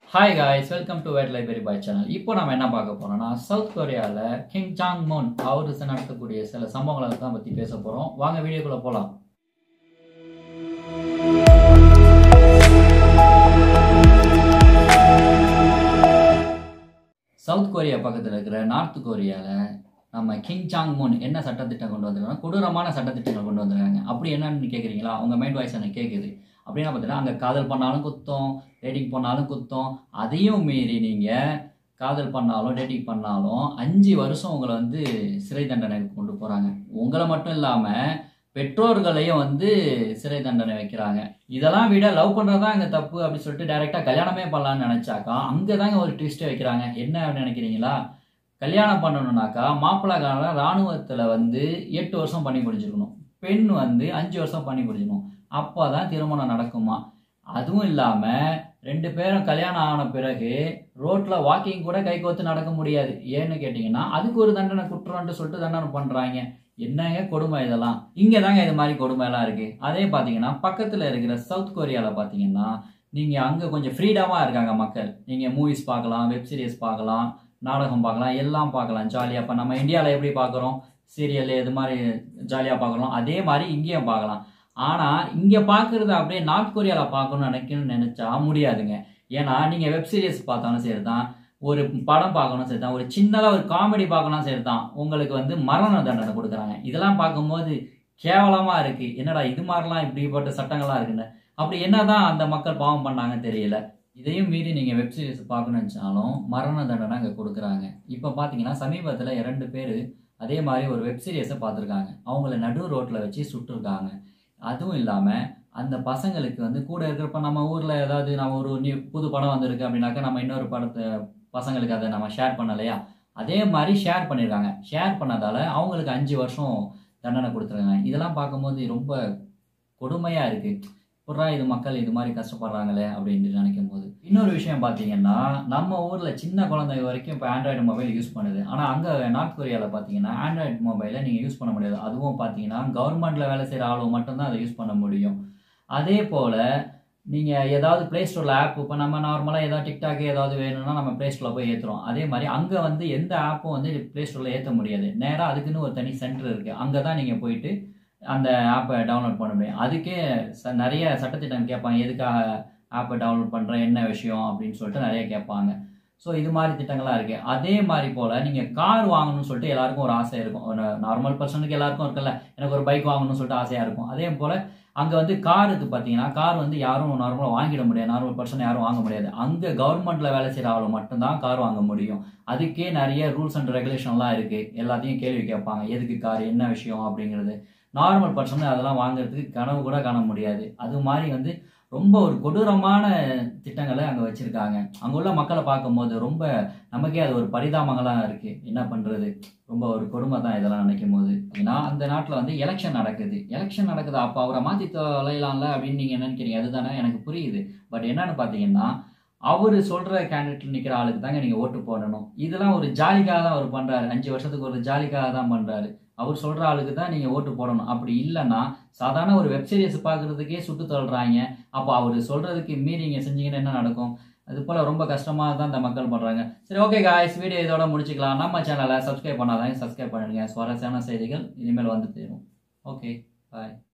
hi guys welcome to wade library boy channel இப்போ நம்ம என்ன பார்க்க போறோம்னா சவுத் கொரியாவில் கிங் ஜாங் மோன் அவர் நடத்தக்கூடிய சில சம்பவங்களை தான் பற்றி பேச போகிறோம் வாங்க வீடியோக்குள்ளே போகலாம் சவுத் கொரியா பக்கத்தில் இருக்கிற நார்த் கொரியாவில் நம்ம கிங் ஜாங் மூன் என்ன சட்டத்திட்டம் கொண்டு வந்திருக்காங்க கொடூரமான சட்டத்திட்டங்கள் கொண்டு வந்திருக்காங்க அப்படி என்னன்னு கேட்குறீங்களா உங்க மைண்ட் வாய்ஸ் எனக்கு கேட்குது அப்படின்னா பார்த்தீங்கன்னா அங்கே காதல் பண்ணாலும் குத்தம் டேட்டிங் பண்ணாலும் குத்தம் அதையும் மீறி நீங்கள் காதல் பண்ணாலும் டேட்டிங் பண்ணாலும் அஞ்சு வருஷம் உங்களை வந்து சிறை தண்டனைக்கு கொண்டு போகிறாங்க உங்களை மட்டும் இல்லாமல் பெற்றோர்களையும் வந்து சிறை தண்டனை வைக்கிறாங்க இதெல்லாம் விட லவ் பண்ணுறது தான் இங்கே தப்பு அப்படின்னு சொல்லிட்டு டைரெக்டாக கல்யாணமே பண்ணலான்னு நினச்சாக்கா அங்கே தாங்க ஒரு ட்விஸ்ட்டை வைக்கிறாங்க என்ன அப்படின்னு நினைக்கிறீங்களா கல்யாணம் பண்ணணும்னாக்கா மாப்பிள்ளைக்காரன் ராணுவத்தில் வந்து எட்டு வருஷம் பண்ணி முடிஞ்சிருக்கணும் பெண் வந்து அஞ்சு வருஷம் பண்ணி முடிஞ்சிக்கணும் அப்போ தான் திருமணம் நடக்குமா அதுவும் இல்லாமல் ரெண்டு பேரும் கல்யாணம் ஆன பிறகு ரோட்டில் வாக்கிங் கூட கை கோத்து நடக்க முடியாது ஏன்னு கேட்டிங்கன்னா அதுக்கு ஒரு தண்டனை குற்றம்னு சொல்லிட்டு தண்டனை பண்ணுறாங்க என்னங்க கொடுமை இதெல்லாம் இங்கே தாங்க இது மாதிரி கொடுமையெல்லாம் இருக்குது அதே பார்த்தீங்கன்னா பக்கத்தில் இருக்கிற சவுத் கொரியாவில் பார்த்தீங்கன்னா நீங்கள் அங்கே கொஞ்சம் ஃப்ரீடமாக இருக்காங்க மக்கள் நீங்கள் மூவிஸ் பார்க்கலாம் வெப் சீரிஸ் பார்க்கலாம் நாடகம் பார்க்கலாம் எல்லாம் பார்க்கலாம் ஜாலியாக இப்போ நம்ம இந்தியாவில் எப்படி பார்க்குறோம் சீரியல் இது மாதிரி ஜாலியாக பார்க்குறோம் அதே மாதிரி இங்கேயும் பார்க்கலாம் ஆனால் இங்கே பார்க்குறது அப்படியே நார்த் கொரியாவில் பார்க்கணும்னு நினைக்கணும்னு நினச்சா முடியாதுங்க ஏன்னா நீங்கள் வெப் சீரிஸ் பார்த்தாலும் சரி தான் ஒரு படம் பார்க்கணும் சரி தான் ஒரு சின்னதாக ஒரு காமெடி பார்க்கணும் சரி தான் உங்களுக்கு வந்து மரண தண்டனை கொடுக்குறாங்க இதெல்லாம் பார்க்கும்போது கேவலமாக இருக்குது என்னடா இது மாதிரிலாம் இப்படிப்பட்ட சட்டங்கள்லாம் இருக்குன்னு அப்படி என்னதான் அந்த மக்கள் பாவம் பண்ணாங்கன்னு தெரியல இதையும் மீறி நீங்கள் வெப் சீரிஸ் பார்க்கணும்னு நினச்சாலும் மரண தண்டனை அங்கே கொடுக்குறாங்க இப்போ பார்த்தீங்கன்னா சமீபத்தில் இரண்டு பேர் அதே மாதிரி ஒரு வெப் சீரிஸை பார்த்துருக்காங்க அவங்கள நடு ரோட்டில் வச்சு சுட்டிருக்காங்க அதுவும் இல்லாமல் அந்த பசங்களுக்கு வந்து கூட இருக்கிறப்ப நம்ம ஊரில் ஏதாவது நம்ம ஒரு நியூ புது படம் வந்திருக்கு அப்படின்னாக்கா நம்ம இன்னொரு படத்தை பசங்களுக்கு அதை நம்ம ஷேர் பண்ணலையா அதே மாதிரி ஷேர் பண்ணியிருக்காங்க ஷேர் பண்ணதால் அவங்களுக்கு அஞ்சு வருஷம் தண்டனை கொடுத்துருக்காங்க இதெல்லாம் பார்க்கும்போது ரொம்ப கொடுமையாக இருக்குது புறா இது மக்கள் இது மாதிரி கஷ்டப்படுறாங்களே அப்படின்னு நினைக்கும் போது இன்னொரு விஷயம் பார்த்தீங்கன்னா நம்ம ஊரில் சின்ன குழந்தை வரைக்கும் இப்போ ஆண்ட்ராய்டு மொபைல் யூஸ் பண்ணுது ஆனால் அங்கே நார்த் கொரியாவில் பார்த்தீங்கன்னா ஆண்ட்ராய்டு மொபைலை நீங்கள் யூஸ் பண்ண முடியாது அதுவும் பார்த்தீங்கன்னா கவர்மெண்ட்டில் வேலை செய்கிற ஆளுங்க மட்டும்தான் அதை யூஸ் பண்ண முடியும் அதே போல் நீங்கள் ஏதாவது ப்ளே ஸ்டோரில் ஆப் இப்போ நம்ம நார்மலாக ஏதாவது டிக்டாக் ஏதாவது வேணும்னா நம்ம ப்ளே ஸ்டோரில் போய் ஏற்றுறோம் அதே மாதிரி அங்கே வந்து எந்த ஆப்பும் வந்து ப்ளே ஸ்டோரில் ஏற்ற முடியாது நேராக அதுக்குன்னு ஒரு தனி சென்டர் இருக்குது அங்கே தான் நீங்கள் போயிட்டு அந்த ஆப்பை டவுன்லோட் பண்ண முடியும் அதுக்கே ச நிறைய சட்டத்திட்டம் கேட்பாங்க எதுக்காக ஆப்பை டவுன்லோட் பண்ணுறேன் என்ன விஷயம் அப்படின்னு சொல்லிட்டு நிறைய கேட்பாங்க ஸோ இது மாதிரி திட்டங்கள்லாம் இருக்குது அதே மாதிரி போல் நீங்கள் கார் வாங்கணும்னு சொல்லிட்டு எல்லாருக்கும் ஒரு ஆசை இருக்கும் ஒரு நார்மல் பர்சனுக்கு எல்லாருக்கும் இருக்குல்ல எனக்கு ஒரு பைக் வாங்கணும்னு சொல்லிட்டு ஆசையாக இருக்கும் அதே போல் அங்கே வந்து காருக்கு பார்த்தீங்கன்னா கார் வந்து யாரும் நார்மலாக வாங்கிட முடியாது நார்மல் பர்சன் யாரும் வாங்க முடியாது அங்கே கவர்மெண்ட்டில் வேலை செய்கிற ஆளும் மட்டும்தான் கார் வாங்க முடியும் அதுக்கே நிறைய ரூல்ஸ் அண்ட் ரெகுலேஷன்லாம் இருக்குது எல்லாத்தையும் கேள்வி கேட்பாங்க எதுக்கு கார் என்ன விஷயம் அப்படிங்கிறது நார்மல் பர்சன் அதெல்லாம் வாங்குறதுக்கு கனவு கூட காண முடியாது அது மாதிரி வந்து ரொம்ப ஒரு கொடூரமான திட்டங்களை அங்கே வச்சுருக்காங்க அங்கே உள்ள மக்களை பார்க்கும்போது ரொம்ப நமக்கே அது ஒரு பரிதாபங்களாக இருக்குது என்ன பண்ணுறது ரொம்ப ஒரு கொடுமை தான் இதெல்லாம் நினைக்கும் போது ஏன்னா அந்த நாட்டில் வந்து எலெக்ஷன் நடக்குது எலெக்ஷன் நடக்குது அப்போ அவரை மாற்றி தொலைலாம்ல அப்படின்னு நீங்கள் நினைக்கிறீங்க அதுதானே எனக்கு புரியுது பட் என்னன்னு பார்த்தீங்கன்னா அவர் சொல்கிற கேண்டிடேட் நிற்கிற ஆளுக்கு தாங்க நீங்கள் ஓட்டு போடணும் இதெல்லாம் ஒரு ஜாலிக்காக தான் அவர் பண்ணுறாரு அஞ்சு வருஷத்துக்கு ஒரு ஜாலிக்காக தான் பண்ணுறாரு அவர் சொல்கிற ஆளுக்கு தான் நீங்கள் ஓட்டு போடணும் அப்படி இல்லைன்னா சாதாரண ஒரு வெப் சீரிஸ் பார்க்குறதுக்கே சுட்டு தள்ளுறாங்க அப்போ அவர் சொல்கிறதுக்கு மீறி நீங்கள் செஞ்சீங்கன்னா என்ன நடக்கும் அது போல் ரொம்ப கஷ்டமாக தான் இந்த மக்கள் பண்ணுறாங்க சரி ஓகே காய்ஸ் வீடியோ இதோட முடிச்சுக்கலாம் நம்ம சேனலை சப்ஸ்கிரைப் பண்ணாதாங்க சப்ஸ்கிரைப் பண்ணிடுங்க சுவாரஸ்யமான செய்திகள் இனிமேல் வந்து தரும் ஓகே பாய்